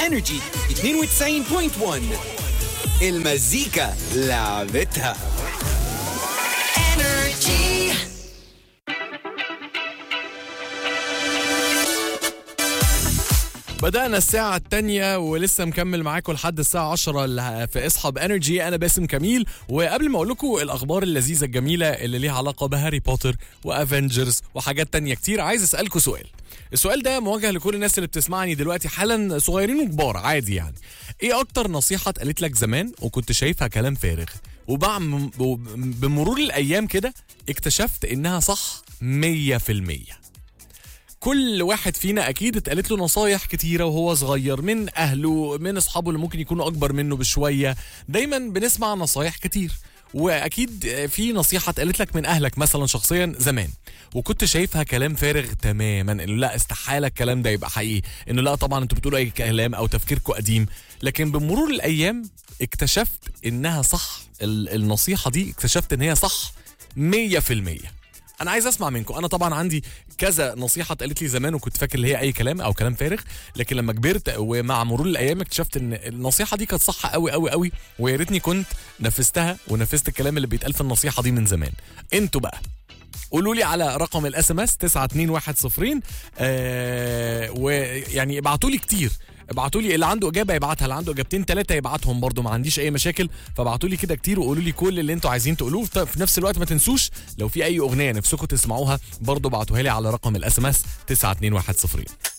انرجي 92.1 المزيكا لعبتها بدأنا الساعة الثانية ولسه مكمل معاكم لحد الساعة 10 اللي في اصحاب انرجي أنا باسم كميل وقبل ما أقول لكم الأخبار اللذيذة الجميلة اللي ليها علاقة بهاري بوتر وأفنجرز وحاجات تانية كتير عايز أسألكم سؤال السؤال ده موجه لكل الناس اللي بتسمعني دلوقتي حالا صغيرين وكبار عادي يعني ايه اكتر نصيحة اتقالت لك زمان وكنت شايفها كلام فارغ وبعم بمرور الايام كده اكتشفت انها صح 100% كل واحد فينا اكيد اتقالت له نصايح كتيره وهو صغير من اهله من اصحابه اللي ممكن يكونوا اكبر منه بشويه دايما بنسمع نصايح كتير واكيد في نصيحه اتقالت لك من اهلك مثلا شخصيا زمان وكنت شايفها كلام فارغ تماما انه لا استحاله الكلام ده يبقى حقيقي انه لا طبعا انتوا بتقولوا اي كلام او تفكيركم قديم لكن بمرور الايام اكتشفت انها صح ال- النصيحه دي اكتشفت ان هي صح 100% انا عايز اسمع منكم انا طبعا عندي كذا نصيحه اتقالت لي زمان وكنت فاكر اللي هي اي كلام او كلام فارغ لكن لما كبرت ومع مرور الايام اكتشفت ان النصيحه دي كانت صح قوي قوي قوي ويا ريتني كنت نفذتها ونفذت الكلام اللي بيتقال في النصيحه دي من زمان انتوا بقى قولوا لي على رقم الاس ام اس 92110 آه ويعني ابعتوا لي كتير ابعتوا لي اللي عنده اجابه يبعتها اللي عنده اجابتين ثلاثه يبعتهم برضو ما عنديش اي مشاكل فابعتوا لي كده كتير وقولوا لي كل اللي انتوا عايزين تقولوه في في نفس الوقت ما تنسوش لو في اي اغنيه نفسكم تسمعوها برضو ابعتوها لي على رقم الاس ام اس 92110